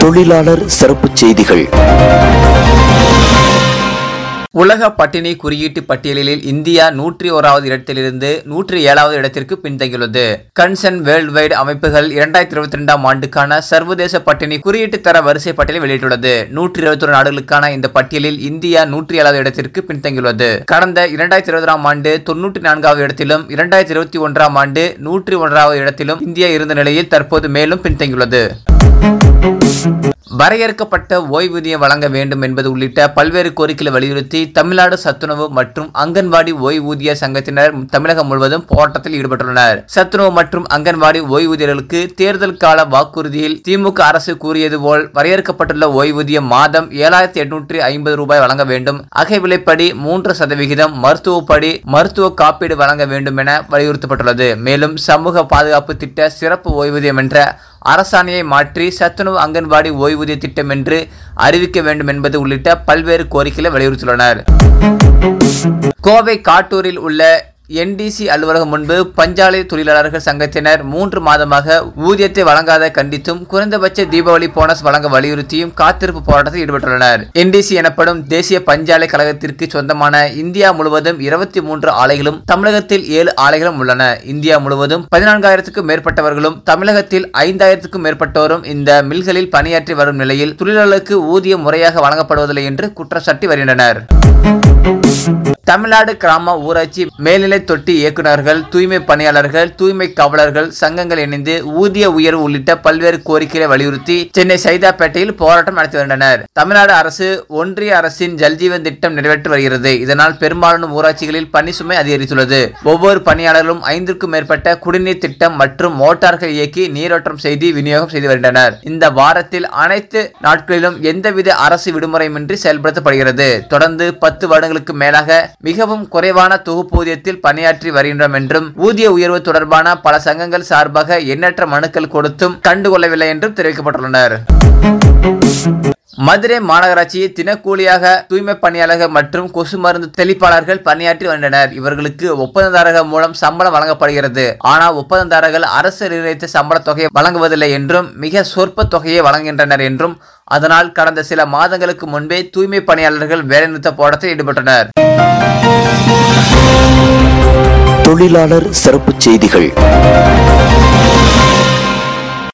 தொழிலாளர் சிறப்புச் செய்திகள் உலக பட்டினி குறியீட்டு பட்டியலில் இந்தியா நூற்றி ஓராவது இடத்திலிருந்து நூற்றி ஏழாவது இடத்திற்கு பின்தங்கியுள்ளது கன்சர்ன் வேர்ல்ட் வைடு அமைப்புகள் இரண்டாயிரத்தி இருபத்தி ரெண்டாம் ஆண்டுக்கான சர்வதேச பட்டினி குறியீட்டு தர வரிசை பட்டியலை வெளியிட்டுள்ளது நூற்றி இருபத்தி நாடுகளுக்கான இந்த பட்டியலில் இந்தியா நூற்றி ஏழாவது இடத்திற்கு பின்தங்கியுள்ளது கடந்த இரண்டாயிரத்தி இருபதாம் ஆண்டு தொன்னூற்றி நான்காவது இடத்திலும் இரண்டாயிரத்தி இருபத்தி ஒன்றாம் ஆண்டு நூற்றி ஒன்றாவது இடத்திலும் இந்தியா இருந்த நிலையில் தற்போது மேலும் பின்தங்கியுள்ளது வரையறுக்கப்பட்ட ஓய்வூதியம் வழங்க வேண்டும் என்பது உள்ளிட்ட பல்வேறு கோரிக்கைகளை வலியுறுத்தி தமிழ்நாடு சத்துணவு மற்றும் அங்கன்வாடி ஓய்வூதிய சங்கத்தினர் தமிழகம் முழுவதும் போராட்டத்தில் ஈடுபட்டுள்ளனர் சத்துணவு மற்றும் அங்கன்வாடி ஓய்வூதியர்களுக்கு தேர்தல் கால வாக்குறுதியில் திமுக அரசு கூறியது போல் வரையறுக்கப்பட்டுள்ள ஓய்வூதியம் மாதம் ஏழாயிரத்தி எட்நூற்றி ஐம்பது ரூபாய் வழங்க வேண்டும் அகை விலைப்படி மூன்று சதவிகிதம் மருத்துவப்படி மருத்துவ காப்பீடு வழங்க வேண்டும் என வலியுறுத்தப்பட்டுள்ளது மேலும் சமூக பாதுகாப்பு திட்ட சிறப்பு ஓய்வூதியம் என்ற அரசாணையை மாற்றி சத்துணவு அங்கன்வாடி ஓய்வூதிய திட்டம் என்று அறிவிக்க வேண்டும் என்பது உள்ளிட்ட பல்வேறு கோரிக்கைகளை வலியுறுத்தியுள்ளனர் கோவை காட்டூரில் உள்ள என்டிசி அலுவலகம் முன்பு பஞ்சாலை தொழிலாளர்கள் சங்கத்தினர் மூன்று மாதமாக ஊதியத்தை வழங்காத கண்டித்தும் குறைந்தபட்ச தீபாவளி போனஸ் வழங்க வலியுறுத்தியும் காத்திருப்பு போராட்டத்தில் ஈடுபட்டுள்ளனர் என்டிசி எனப்படும் தேசிய பஞ்சாலை கழகத்திற்கு சொந்தமான இந்தியா முழுவதும் இருபத்தி மூன்று ஆலைகளும் தமிழகத்தில் ஏழு ஆலைகளும் உள்ளன இந்தியா முழுவதும் பதினான்காயிரத்துக்கும் மேற்பட்டவர்களும் தமிழகத்தில் ஐந்தாயிரத்துக்கும் மேற்பட்டோரும் இந்த மில்களில் பணியாற்றி வரும் நிலையில் தொழிலாளர்களுக்கு ஊதியம் முறையாக வழங்கப்படுவதில்லை என்று குற்றச்சாட்டி வருகின்றனர் தமிழ்நாடு கிராம ஊராட்சி மேல்நிலை தொட்டி இயக்குநர்கள் தூய்மை பணியாளர்கள் தூய்மை காவலர்கள் சங்கங்கள் இணைந்து ஊதிய உயர்வு உள்ளிட்ட பல்வேறு கோரிக்கைகளை வலியுறுத்தி சென்னை சைதாப்பேட்டையில் போராட்டம் நடத்தி வருகின்றனர் தமிழ்நாடு அரசு ஒன்றிய அரசின் ஜல்ஜீவன் திட்டம் நிறைவேற்றி வருகிறது இதனால் பெரும்பாலான ஊராட்சிகளில் பணி சுமை அதிகரித்துள்ளது ஒவ்வொரு பணியாளர்களும் ஐந்திற்கும் மேற்பட்ட குடிநீர் திட்டம் மற்றும் மோட்டார்கள் இயக்கி நீரோட்டம் செய்து விநியோகம் செய்து வருகின்றனர் இந்த வாரத்தில் அனைத்து நாட்களிலும் எந்தவித அரசு விடுமுறையின்றி செயல்படுத்தப்படுகிறது தொடர்ந்து பத்து வருடங்களுக்கு மேலாக மிகவும் குறைவான தொகுப்பூதியத்தில் பணியாற்றி வருகின்றோம் என்றும் ஊதிய உயர்வு தொடர்பான பல சங்கங்கள் சார்பாக எண்ணற்ற மனுக்கள் கொடுத்தும் கண்டுகொள்ளவில்லை என்றும் தெரிவிக்கப்பட்டுள்ளனர் மதுரை மாநகராட்சியில் தினக்கூலியாக தூய்மை பணியாளர்கள் மற்றும் கொசு மருந்து தெளிப்பாளர்கள் பணியாற்றி வந்தனர் இவர்களுக்கு ஒப்பந்ததாரர்கள் மூலம் சம்பளம் வழங்கப்படுகிறது ஆனால் ஒப்பந்ததாரர்கள் அரசு நிர்ணயித்த சம்பள தொகையை வழங்குவதில்லை என்றும் மிக சொற்ப தொகையை வழங்குகின்றனர் என்றும் அதனால் கடந்த சில மாதங்களுக்கு முன்பே தூய்மை பணியாளர்கள் வேலைநிறுத்த போராட்டத்தில் ஈடுபட்டனர் தொழிலாளர் சிறப்புச் செய்திகள்